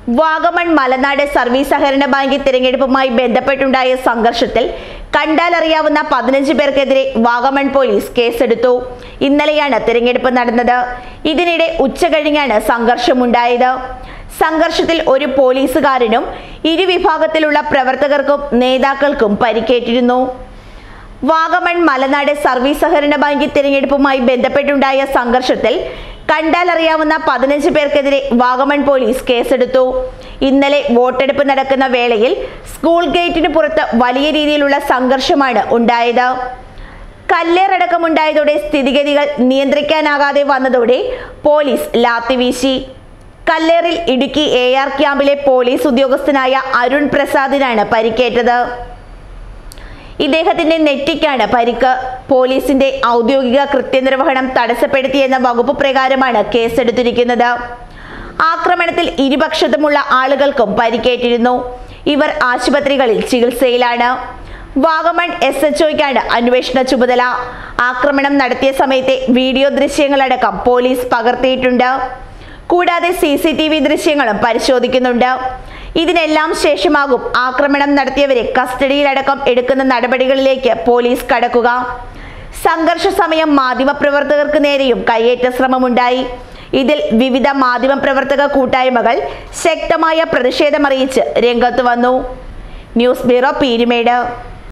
Vagamon Malanad service സഹകരണ bank തിരഞ്ഞെടുപ്പുമായി ബന്ധപ്പെട്ടുണ്ടായ സംഘർഷത്തിൽ കണ്ടാലറിയാവുന്ന പതിനഞ്ച് പേർക്കെതിരെ വാഗമൺ പോലീസ് കേസെടുത്തു ഇന്നലെയാണ് തിരഞ്ഞെടുപ്പ് നടന്നത് ഇതിനിടെ ഉച്ച കഴിഞ്ഞാണ് സംഘർഷമുണ്ടായത് സംഘർഷത്തിൽ ഒരു പോലീസുകാരനും ഇരുവിഭാഗത്തിലുള്ള പ്രവർത്തകർക്കും നേതാക്കൾക്കും പരിക്കേറ്റിരുന്നു വാഗമൺ മലനാട് സർവീസ് സഹകരണ ബാങ്ക് തിരഞ്ഞെടുപ്പുമായി ബന്ധപ്പെട്ടുണ്ടായ സംഘർഷത്തിൽ കണ്ടാലറിയാവുന്ന പതിനഞ്ച് പേർക്കെതിരെ വാഗമൺ പോലീസ് കേസെടുത്തു ഇന്നലെ വോട്ടെടുപ്പ് നടക്കുന്ന വേളയിൽ സ്കൂൾ ഗേറ്റിന് പുറത്ത് വലിയ രീതിയിലുള്ള സംഘർഷമാണ് ഉണ്ടായത് കല്ലേറടക്കമുണ്ടായതോടെ സ്ഥിതിഗതികൾ നിയന്ത്രിക്കാനാകാതെ വന്നതോടെ പോലീസ് ലാത്തിവീശി കല്ലേറിൽ ഇടുക്കി എ ആർ ക്യാമ്പിലെ പോലീസ് ഉദ്യോഗസ്ഥനായ അരുൺ പ്രസാദിനാണ് പരിക്കേറ്റത് ഇദ്ദേഹത്തിന്റെ നെറ്റിക്കാണ് പരിക്ക് പോലീസിന്റെ ഔദ്യോഗിക കൃത്യനിർവഹണം തടസ്സപ്പെടുത്തിയെന്ന വകുപ്പ് പ്രകാരമാണ് കേസെടുത്തിരിക്കുന്നത് ആക്രമണത്തിൽ ഇരുപക്ഷത്തുമുള്ള ആളുകൾക്കും പരിക്കേറ്റിരുന്നു ഇവർ ആശുപത്രികളിൽ ചികിത്സയിലാണ് വാഗമൺ എസ് എച്ച് ഒയ്ക്കാണ് അന്വേഷണ ചുമതല ആക്രമണം നടത്തിയ സമയത്തെ വീഡിയോ ദൃശ്യങ്ങളടക്കം പോലീസ് പകർത്തിയിട്ടുണ്ട് കൂടാതെ സി സി ടി വി ദൃശ്യങ്ങളും പരിശോധിക്കുന്നുണ്ട് ഇതിനെല്ലാം ശേഷമാകും ആക്രമണം നടത്തിയവരെ കസ്റ്റഡിയിലടക്കം എടുക്കുന്ന നടപടികളിലേക്ക് പോലീസ് കടക്കുക സംഘർഷ സമയം മാധ്യമപ്രവർത്തകർക്ക് നേരെയും കയ്യേറ്റ ശ്രമമുണ്ടായി ഇതിൽ വിവിധ മാധ്യമപ്രവർത്തക കൂട്ടായ്മകൾ ശക്തമായ പ്രതിഷേധമറിയിച്ച് രംഗത്ത് വന്നു ന്യൂസ് ബ്യൂറോ പീരുമേട്